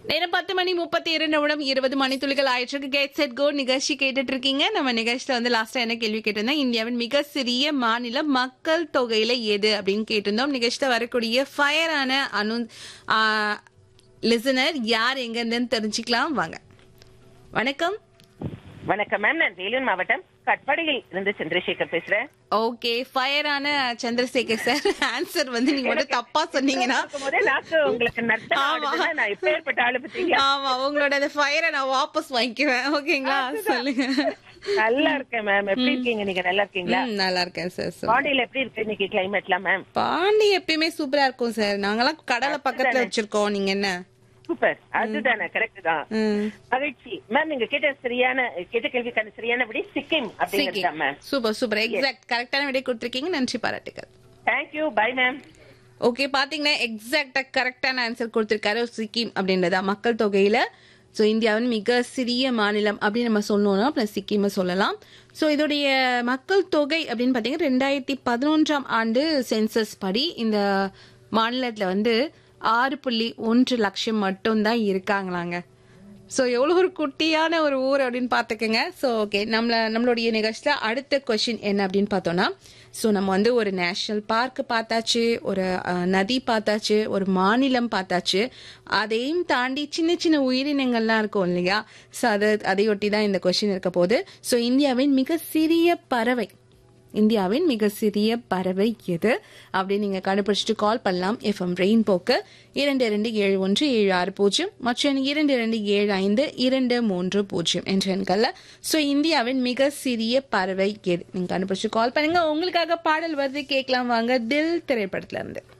நேரம் பத்து மணி முப்பத்தி இரண்டு நிமிடம் இருபது மணித்துளிகள் ஆயிற்றுக்கு கேட் செட் கோ நிகழ்ச்சி கேட்டுட்டு இருக்கீங்க நம்ம நிகழ்ச்சியில வந்து லாஸ்டா என்ன கேள்வி கேட்டிருந்தோம் இந்தியாவின் மிக சிறிய மாநிலம் மக்கள் தொகையில எது அப்படின்னு கேட்டிருந்தோம் நிகழ்ச்சியில வரக்கூடிய ஃபயரான அனு லிசனர் யார் எங்க இருந்துன்னு தெரிஞ்சுக்கலாம் வாங்க வணக்கம் வணக்கம் மேம் நான் வேலூர் மாவட்டம் கட்பாடியில் இருந்து சந்திரசேகர் பேசுறேன் ஓகே ஃபயரான சந்திரசேகர் சார் ஆன்சர் வந்து நீங்க மட்டும் தப்பா சொன்னீங்கன்னா போதே நாக்கு உங்களுக்கு நர்த்தம் ஆமா. ஆடுதுன்னா நான் எப்பேற்பட்ட ஆளு பத்தீங்களா ஆமா உங்களோட அந்த ஃபயரை நான் வாபஸ் வாங்கிக்குவேன் ஓகேங்களா சொல்லுங்க நல்லா இருக்கேன் மேம் எப்படி இருக்கீங்க நீங்க நல்லா இருக்கீங்களா ம், நல்லா இருக்கேன் சார் சொல்லுங்க. பாண்டியில எப்படி இருக்கு இன்னைக்கு கிளைமேட்லாம் மேம் பாண்டி எப்பயுமே சூப்பரா இருக்கும் சார் நாங்கெல்லாம் கடலை பக்கத்துல வச்சிருக்கோம் நீங்க என்ன சூப்பர் அதுதானே கரெக்ட் தான் ம். மகிழ்ச்சி மேம் நீங்க கேட்ட சரியான கேட்ட கேள்விக்கான சரியான விடி சிக்கிம் அப்படிங்கிறது தான் மேம் சூப்பர் சூப்பர் எக்ஸாக்ட் கரெக்டான விடை கொடுத்துருக்கீங்க நன்றி பாராட்டுகள் தேங்க்யூ பை மேம் ஓகே பாத்தீங்கன்னா எக்ஸாக்டா கரெக்டான ஆன்சர் கொடுத்திருக்காரு சிக்கிம் அப்படின்றதா மக்கள் தொகையில ஸோ இந்தியாவின் மிக சிறிய மாநிலம் அப்படின்னு நம்ம சொன்னோம்னா அப்புறம் சிக்கிமை சொல்லலாம் ஸோ இதோடைய மக்கள் தொகை அப்படின்னு பார்த்தீங்கன்னா ரெண்டாயிரத்தி பதினொன்றாம் ஆண்டு சென்சஸ் படி இந்த மாநிலத்தில் வந்து ஆறு புள்ளி ஒன்று லட்சம் மட்டும்தான் இருக்காங்களாங்க ஸோ எவ்வளோ ஒரு குட்டியான ஒரு ஊர் அப்படின்னு பார்த்துக்கோங்க ஸோ ஓகே நம்மள நம்மளுடைய நிகழ்ச்சியில் அடுத்த கொஷின் என்ன அப்படின்னு பார்த்தோம்னா ஸோ நம்ம வந்து ஒரு நேஷ்னல் பார்க் பார்த்தாச்சு ஒரு அஹ், நதி பார்த்தாச்சு ஒரு மாநிலம் பார்த்தாச்சு அதையும் தாண்டி சின்ன சின்ன உயிரினங்கள்லாம் இருக்கும் இல்லையா ஸோ அதை அதையொட்டி தான் இந்த கொஷின் இருக்க போகுது ஸோ இந்தியாவின் மிக சிறிய பறவை இந்தியாவின் மிக சிறிய பறவை எது அப்படின்னு நீங்க கண்டுபிடிச்சிட்டு கால் பண்ணலாம் எஃப்எம் ரெயின் போக்கு இரண்டு இரண்டு ஏழு ஒன்று ஏழு ஆறு பூஜ்ஜியம் மற்றும் இரண்டு இரண்டு ஏழு ஐந்து இரண்டு மூன்று பூஜ்ஜியம் என்ற எண்கள்ல ஸோ இந்தியாவின் மிக சிறிய பறவை எது நீங்க கண்டுபிடிச்சு கால் பண்ணுங்க உங்களுக்காக பாடல் வருது கேட்கலாம் வாங்க தில் திரைப்படத்துல இருந்து